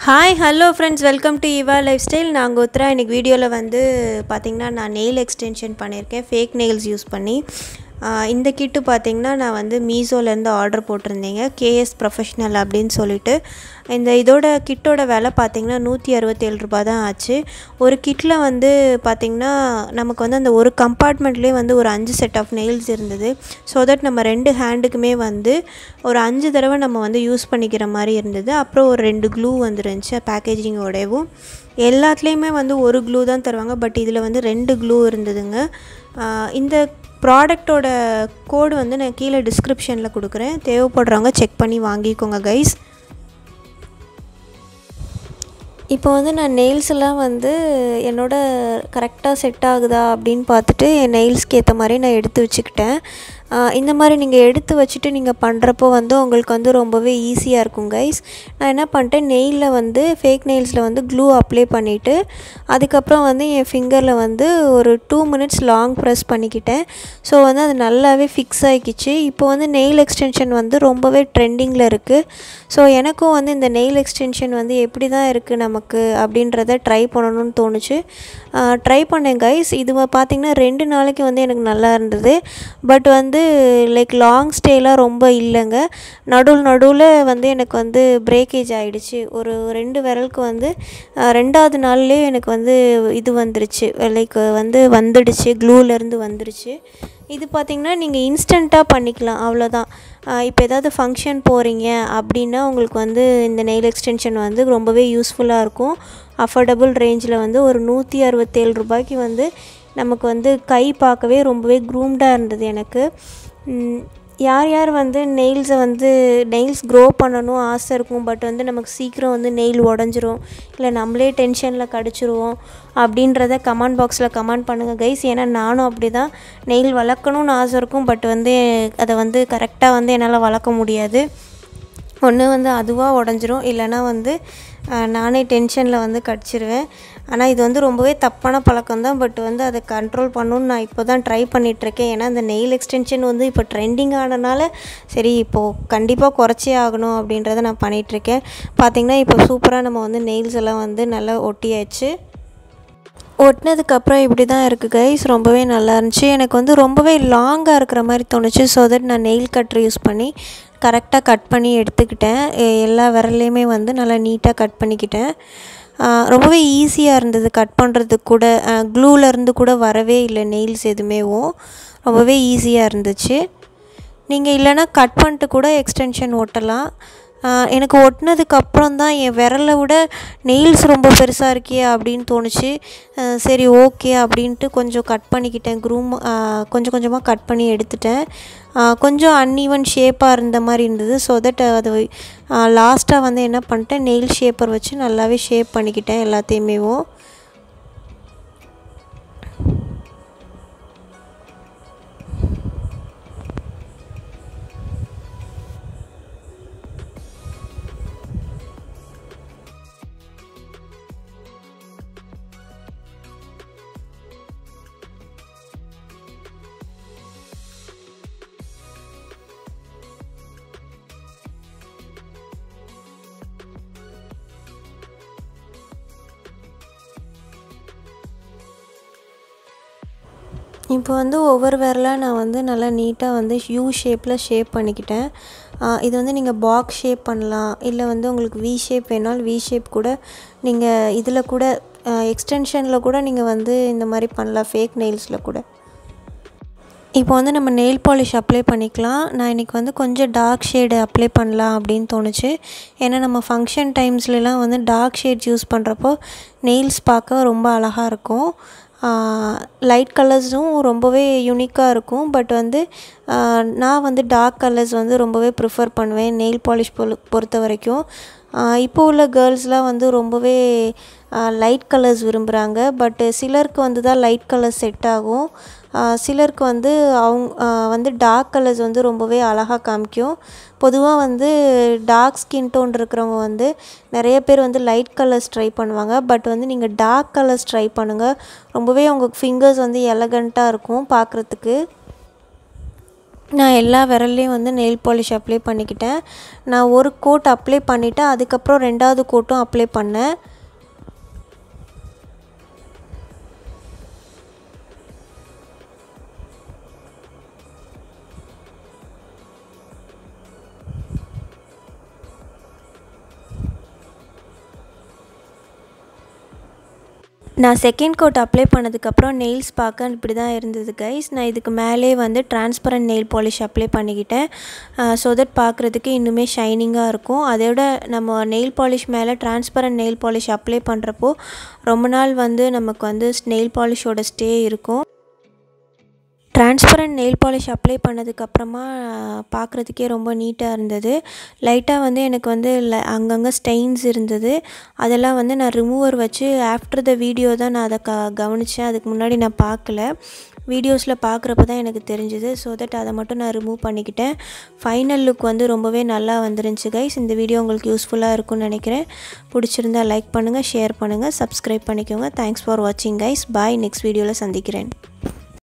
hi hello friends welcome to இவா life style நான் கோத்ரா இன்றைக்கி வீடியோவில் வந்து பார்த்திங்கன்னா நான் நெயில் எக்ஸ்டென்ஷன் பண்ணியிருக்கேன் ஃபேக் நெயில்ஸ் யூஸ் பண்ணி ஆஹ் இந்த கிட்டு பார்த்திங்கன்னா நான் வந்து மீஷோலேருந்து ஆர்டர் போட்டிருந்தேங்க கேஎஸ் ப்ரொஃபஷ்னல் அப்படின்னு சொல்லிட்டு இந்த இதோட கிட்டோட விலை பார்த்திங்கன்னா நூற்றி அறுபத்தேழு ரூபா தான் ஆச்சு ஒரு கிட்டில் வந்து பார்த்திங்கன்னா நமக்கு வந்து அந்த ஒரு கம்பார்ட்மெண்ட்லேயே வந்து ஒரு அஞ்சு செட் ஆஃப் நெயில்ஸ் இருந்தது ஸோ தட் நம்ம ரெண்டு ஹேண்டுக்குமே வந்து ஒரு அஞ்சு தடவை நம்ம வந்து யூஸ் பண்ணிக்கிற மாதிரி இருந்தது அப்புறம் ஒரு ரெண்டு க்ளூ வந்துருந்துச்சு பேக்கேஜிங்கோடவும் எல்லாத்துலேயுமே வந்து ஒரு க்ளூ தான் தருவாங்க பட் இதில் வந்து ரெண்டு க்ளூ இருந்ததுங்க ஆஹ் இந்த ப்ராடக்டோட கோடு வந்து நான் கீழே டிஸ்கிரிப்ஷனில் கொடுக்குறேன் தேவைப்படுறவங்க செக் பண்ணி வாங்கிக்கோங்க கைஸ் இப்போ வந்து நான் நெயில்ஸ் எல்லாம் வந்து என்னோட கரெக்டாக செட் ஆகுதா அப்படின்னு பார்த்துட்டு என் நெயில்ஸ்க்கு ஏற்ற மாதிரி நான் எடுத்து வச்சுக்கிட்டேன் ஆஹ் இந்த மாதிரி நீங்கள் எடுத்து வச்சுட்டு நீங்கள் பண்ணுறப்போ வந்து உங்களுக்கு வந்து ரொம்பவே ஈஸியாக இருக்கும் கைஸ் நான் என்ன பண்ணிட்டேன் நெயிலில் வந்து ஃபேக் நெயில்ஸில் வந்து க்ளூ அப்ளை பண்ணிவிட்டு அதுக்கப்புறம் வந்து என் ஃபிங்கரில் வந்து ஒரு டூ மினிட்ஸ் லாங் ப்ரெஸ் பண்ணிக்கிட்டேன் ஸோ வந்து அது நல்லாவே ஃபிக்ஸ் ஆகிக்கிச்சு இப்போ வந்து நெயில் எக்ஸ்டென்ஷன் வந்து ரொம்பவே ட்ரெண்டிங்கில் இருக்குது ஸோ எனக்கும் வந்து இந்த நெயில் எக்ஸ்டென்ஷன் வந்து எப்படி தான் இருக்குது நமக்கு அப்படின்றத ட்ரை பண்ணணும்னு தோணுச்சு ட்ரை பண்ணேன் கைஸ் இது பார்த்திங்கன்னா ரெண்டு நாளைக்கு வந்து எனக்கு நல்லா இருந்தது பட் வந்து லைக் லாங் ஸ்டேலாம் ரொம்ப இல்லைங்க நடுவில் நடுவில் வந்து எனக்கு வந்து பிரேக்கேஜ் ஆகிடுச்சு ஒரு ரெண்டு விரலுக்கு வந்து ஆஹ் ரெண்டாவது நாள்லேயே எனக்கு வந்து இது வந்துருச்சு லைக் வந்து வந்துடுச்சு க்ளூலேருந்து வந்துருச்சு இது பார்த்திங்கன்னா நீங்கள் இன்ஸ்டண்ட்டாக பண்ணிக்கலாம் அவ்வளோதான் இப்போ ஏதாவது ஃபங்க்ஷன் போகிறீங்க அப்படின்னா உங்களுக்கு வந்து இந்த நெயில் எக்ஸ்டென்ஷன் வந்து ரொம்பவே யூஸ்ஃபுல்லாக இருக்கும் அஃபோர்டபுள் ரேஞ்சில் வந்து ஒரு நூற்றி அறுபத்தேழு ரூபாய்க்கு வந்து நமக்கு வந்து கை பார்க்கவே ரொம்பவே க்ரூம்டாக இருந்தது எனக்கு ம், யார் யார் வந்து நெயில்ஸை வந்து நெயில்ஸ் க்ரோ பண்ணணும் ஆசை இருக்கும் பட் வந்து நமக்கு சீக்கிரம் வந்து நெயில் உடஞ்சிரும் இல்லை நம்மளே டென்ஷனில் கடிச்சிருவோம் அப்படின்றத கமெண்ட் பாக்ஸில் கமெண்ட் பண்ணுங்கள் கைஸ் ஏன்னா நானும் அப்படி தான் நெயில் வளர்க்கணும்னு ஆசை இருக்கும் பட் வந்து அதை வந்து கரெக்டாக வந்து என்னால் வளர்க்க முடியாது ஒன்று வந்து அதுவாக உடஞ்சிரும் இல்லைன்னா வந்து ஆஹ், நானே டென்ஷனில் வந்து கடிச்சிருவேன் ஆனால் இது வந்து ரொம்பவே தப்பான பழக்கம் தான் பட் வந்து அதை கண்ட்ரோல் பண்ணணும்னு நான் இப்போ தான் ட்ரை பண்ணிகிட்ருக்கேன் ஏன்னா இந்த நெயில் எக்ஸ்டென்ஷன் வந்து இப்போ ட்ரெண்டிங் ஆனனால சரி இப்போது கண்டிப்பாக குறைச்சே ஆகணும் அப்படின்றத நான் பண்ணிகிட்ருக்கேன் பார்த்திங்கன்னா இப்போ சூப்பராக நம்ம வந்து நெயில்ஸ் எல்லாம் வந்து நல்லா ஒட்டியாச்சு ஒட்டினதுக்கப்புறம் இப்படி தான் இருக்குது கைஸ் ரொம்பவே நல்லா இருந்துச்சு எனக்கு வந்து ரொம்பவே லாங்காக இருக்கிற மாதிரி தோணுச்சு ஸோ தட் நான் நெயில் கட்டர் யூஸ் பண்ணி கரெக்டாக கட் பண்ணி எடுத்துக்கிட்டேன் எ- எல்லா விரல்லையுமே வந்து நல்லா நீட்டாக கட் பண்ணிக்கிட்டேன் ஆஹ் ரொம்பவே ஈஸியாக இருந்தது கட் பண்ணுறதுக்கு கூட க்ளூலேருந்து கூட வரவே இல்லை நெயில்ஸ் எதுவுமேவும் ரொம்பவே ஈஸியாக இருந்துச்சு நீங்கள் இல்லைன்னா கட் பண்ணிட்டு கூட எக்ஸ்டென்ஷன் ஒட்டலாம் ஆஹ் எனக்கு ஒட்டினதுக்கு அப்புறம் தான் என் விரலை விட நெயில்ஸ் ரொம்ப பெருசாக இருக்கே அப்படின்னு தோணுச்சு ஆஹ் சரி ஓகே அப்படின்ட்டு கொஞ்சம் கட் பண்ணிக்கிட்டேன் க்ரூம் கொஞ்சம் கொஞ்சமாக கட் பண்ணி எடுத்துட்டேன் ஆஹ் கொஞ்சம் அன்ஈவன் ஷேப்பாக இருந்த மாதிரி இருந்தது ஸோ தட் அது லாஸ்ட்டாக வந்து என்ன பண்ணிட்டேன் நெயில் ஷேப்பர் வச்சு நல்லாவே ஷேப் பண்ணிக்கிட்டேன் எல்லாத்தையுமேவும் இப்போ வந்து ஒவ்வொரு விரலாக நான் வந்து நல்லா நீட்டாக வந்து யூ ஷேப்பில் ஷேப் பண்ணிக்கிட்டேன் ஆஹ் இது வந்து நீங்கள் பாக்ஸ் ஷேப் பண்ணலாம் இல்லை வந்து உங்களுக்கு வி ஷேப் வேணாலும் வி ஷேப் கூட நீங்கள் இதில் கூட எக்ஸ்டென்ஷனில் கூட நீங்கள் வந்து இந்த மாதிரி பண்ணலாம் ஃபேக் நெயில்ஸில் கூட இப்போ வந்து நம்ம நெயில் பாலிஷ் அப்ளை பண்ணிக்கலாம் நான் இன்றைக்கி வந்து கொஞ்சம் டார்க் ஷேடு அப்ளை பண்ணலாம் அப்படின்னு தோணுச்சு ஏன்னா நம்ம ஃபங்க்ஷன் டைம்ஸ்லலாம் வந்து டார்க் ஷேட்ஸ் யூஸ் பண்ணுறப்போ நெயில்ஸ் பார்க்க ரொம்ப அழகாக இருக்கும் லைட் கலர்ஸும் ரொம்பவே யூனிக்காக இருக்கும் பட் வந்து ஆஹ், நான் வந்து டார்க் கலர்ஸ் வந்து ரொம்பவே ப்ரிஃபர் பண்ணுவேன் நெயில் பாலிஷ் பொறு பொறுத்த வரைக்கும் ஆஹ், இப்போ உள்ள கேர்ள்ஸ்லாம் வந்து ரொம்பவே லைட் கலர்ஸ் விரும்புகிறாங்க பட் சிலருக்கு வந்து தான் லைட் கலர் செட் ஆகும் ஆஹ், சிலருக்கு வந்து அவங்க ஆஹ், வந்து டார்க் கலர்ஸ் வந்து ரொம்பவே அழகாக காமிக்கும் பொதுவாக வந்து டார்க் ஸ்கின் டோன் இருக்கிறவங்க வந்து நிறைய பேர் வந்து லைட் கலர்ஸ் ட்ரை பண்ணுவாங்க பட் வந்து நீங்கள் டார்க் கலர்ஸ் ட்ரை பண்ணுங்கள் ரொம்பவே உங்கள் ஃபிங்கர்ஸ் வந்து எலகண்ட்டாக இருக்கும் பார்க்குறதுக்கு நான் எல்லா விரல்லையும் வந்து நெயில் பாலிஷ் அப்ளை பண்ணிக்கிட்டேன் நான் ஒரு கோட் அப்ளை பண்ணிவிட்டு அதுக்கப்புறம் ரெண்டாவது கோட்டும் அப்ளை பண்ணேன் நான் செகண்ட் கோட் அப்ளை பண்ணதுக்கப்புறம் நெயில்ஸ் பார்க்க இப்படி தான் இருந்தது கைஸ் நான் இதுக்கு மேலே வந்து டிரான்ஸ்பரண்ட் நெயில் பாலிஷ் அப்ளை பண்ணிக்கிட்டேன் ஸோ தட் பார்க்குறதுக்கு இன்னுமே ஷைனிங்காக இருக்கும் அதோட நம்ம நெயில் பாலிஷ் மேலே டிரான்ஸ்பரண்ட் நெயில் பாலிஷ் அப்ளை பண்ணுறப்போ ரொம்ப நாள் வந்து நமக்கு வந்து நெயில் பாலிஷோட ஸ்டே இருக்கும் டிரான்ஸ்பரண்ட் நெயில் பாலிஷ் அப்ளை பண்ணதுக்கப்புறமா பார்க்குறதுக்கே ரொம்ப நீட்டாக இருந்தது லைட்டாக வந்து எனக்கு வந்து அங்கங்கே ஸ்டெயின்ஸ் இருந்தது அதெல்லாம் வந்து நான் ரிமூவர் வச்சு ஆஃப்டர் த வீடியோ தான் நான் அதை க கவனித்தேன் அதுக்கு முன்னாடி நான் பார்க்கல வீடியோஸில் பார்க்குறப்ப தான் எனக்கு தெரிஞ்சுது ஸோ தட் அதை மட்டும் நான் ரிமூவ் பண்ணிக்கிட்டேன் ஃபைனல் லுக் வந்து ரொம்பவே நல்லா வந்துருந்துச்சு கைஸ் இந்த வீடியோ உங்களுக்கு யூஸ்ஃபுல்லாக இருக்கும்னு நினைக்கிறேன் பிடிச்சிருந்தா லைக் பண்ணுங்கள் ஷேர் பண்ணுங்கள் சப்ஸ்கிரைப் பண்ணிக்கோங்க தேங்க்ஸ் ஃபார் வாட்சிங் கைஸ் பாய் நெக்ஸ்ட் வீடியோவில் சந்திக்கிறேன்